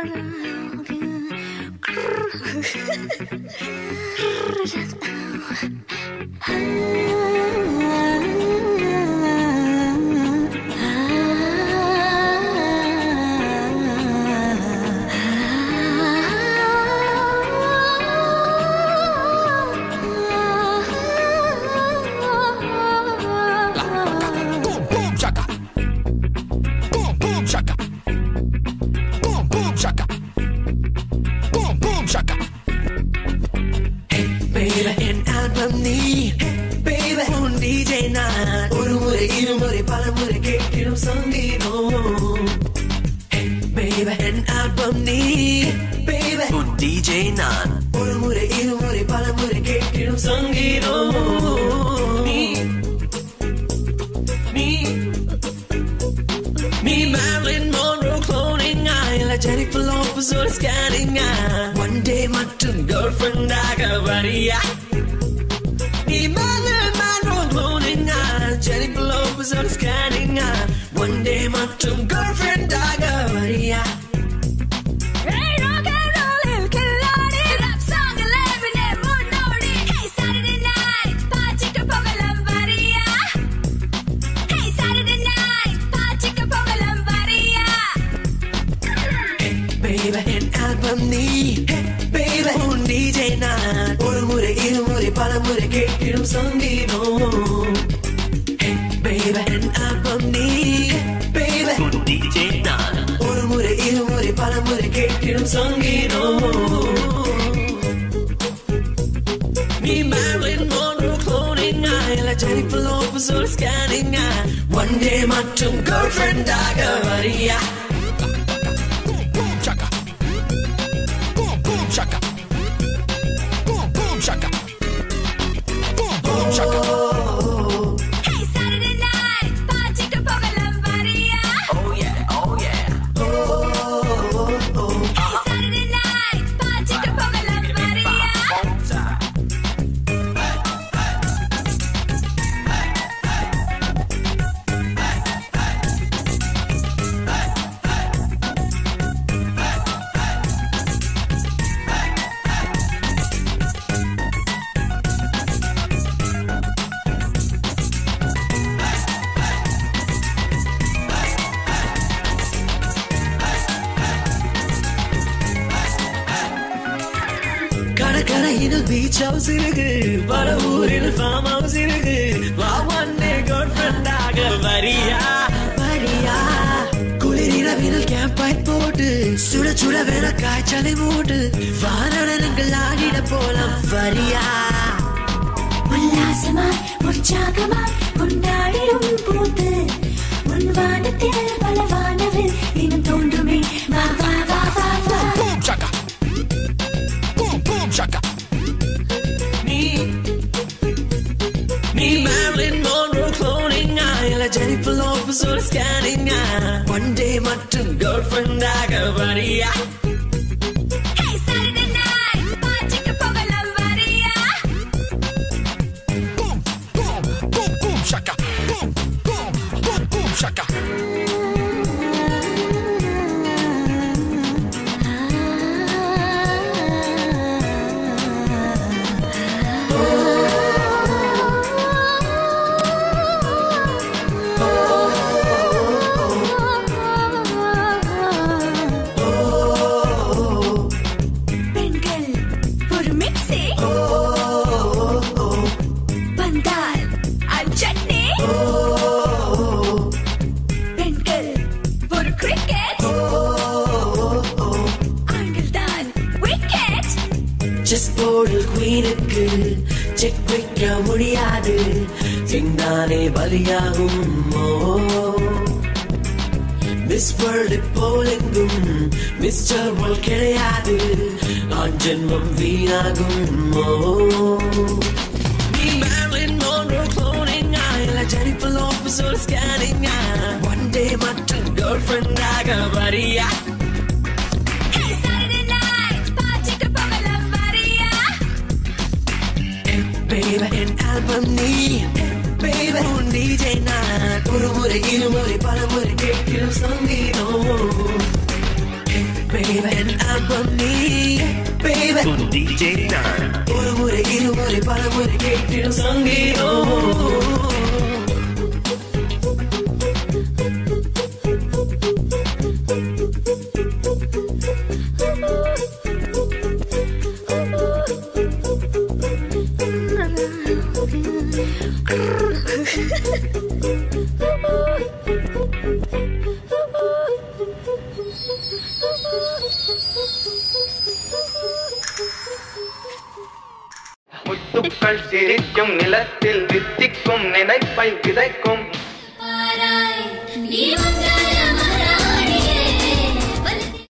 Boom, boom, chaka. Boom, boom, chaka. Boom, boom, chaka. Boom, boom, chaka. baby என் album நீ baby உன் DJ நான் ஒரு முறை இருமுறை பல முறை கேட்டிடும் சங்கீதம் Hey, baby என் ஆல்பம் நீ baby உன் DJ நான் ஒரு முறை இருமுறை பல முறை கேட்டிடும் சங்கீதம் நீ நீ Me Marilyn Monroe cloning இல்ல Jennifer Lopez ஒரு scanning One day மட்டும் girlfriend ஆக வரியா Me Marilyn Monroe cloning Jennifer Lopez ஒரு scanning One day மட்டும் girlfriend ஆக வரியா Hey, rock and roll, Killadi. Rap song eleven முன்னோடி. Hey, Saturday night, பாட்டுக்கு போகலாம் வரியா? Hey, Saturday night, பாட்டுக்கு போகலாம் வரியா? baby என் ஆல்பம் நீ Hey, baby உன் DJ நான் ஒரு முறை இருமுறை பல முறை கேட்டிடும் சங்கீதம் Hey, baby என் ஆல்பம் நீ baby உன் DJ நான் ஒரு முறை இருமுறை பல முறை கேட்டிடும் சங்கீதம் நீ Marilyn Monroe cloning இல்ல Jennifer Lopez ஒரு scanning One day மட்டும் girlfriend ஆக வரியா Boom, boom, chaka. Boom, boom, chaka. Boom, boom, chaka. Boom, boom, chaka. Hey, Saturday night, பாட்டுக்கு போகலாம் வரியா? Oh yeah, oh yeah. Hey, Saturday night, பாட்டுக்கு போகலாம் வரியா? கடற்கரையில் பீச் ஹவுஸ் இருக்கு பல ஊரில் ஃபார்ம் ஹவுஸ் இருக்கு வா ஒன் டே கேர்ள் ஃப்ரெண்டாக வரியா வரியா குளிரிரவினில் கேம்ப் ஃபயர் போட்டு சுட சுட வேண காய்ச்சலை மூட்டு வானடனங்கள் ஆடிட போலாம் வரியா உல்லாசமாய் உற்சாகமாய் கொண்டாடிடும் போது உன் வானத்தில் பல வானவில் தினம் தோன்றுமே வா வா வா வா வா Boom, chaka. Boom, boom, chaka. நீ நீ Marilyn Monroe cloning இல்ல Jennifer Lopez ஒரு scanning One day மட்டும் girlfriend ஆக வரியா Hey, Saturday night, பாட்டுக்கு போகலாம் வரியா? Boom, boom, boom, boom, chaka. Boom, boom, boom, boom, chaka. பெண்கள் ஒரு மிக்ஸி வந்தால் அச்சட்னி பெண்கள் ஒரு கிரிக்கெட் ஆண்கள் தான் விக்கெட் செஸ் போர்டில் குயினுக்கு செக் வைக்க முடியாது சிந்தானே பலியாகும் மிஸ் வேர்ல்டு போலெங்கும் மிஸ்டர் வேர்ல்ட் கிடையாது ஆண் ஜென்மம் வீணாகும் நீ Marilyn Monroe cloning இல்ல Jennifer Lopez ஒரு scanning One day மட்டும் girlfriend ஆக வரியா Hey, Saturday night, பாட்டுக்கு போகலாம் வரியா? baby என் ஆல்பம் நீ baby உன் DJ நான் ஒரு முறை இருமுறை பல முறை கேட்கிற சங்கீதம் baby என் உன் டிஜே நான் ஒரு முறை இருமுறை பல முறை கேட்டிடும் சங்கீதம் முத்துக்கள் சிரிக்கும் நிலத்தில் வித்திக்கும் நினைப்பை விதைக்கும் பாராய் நீ வந்து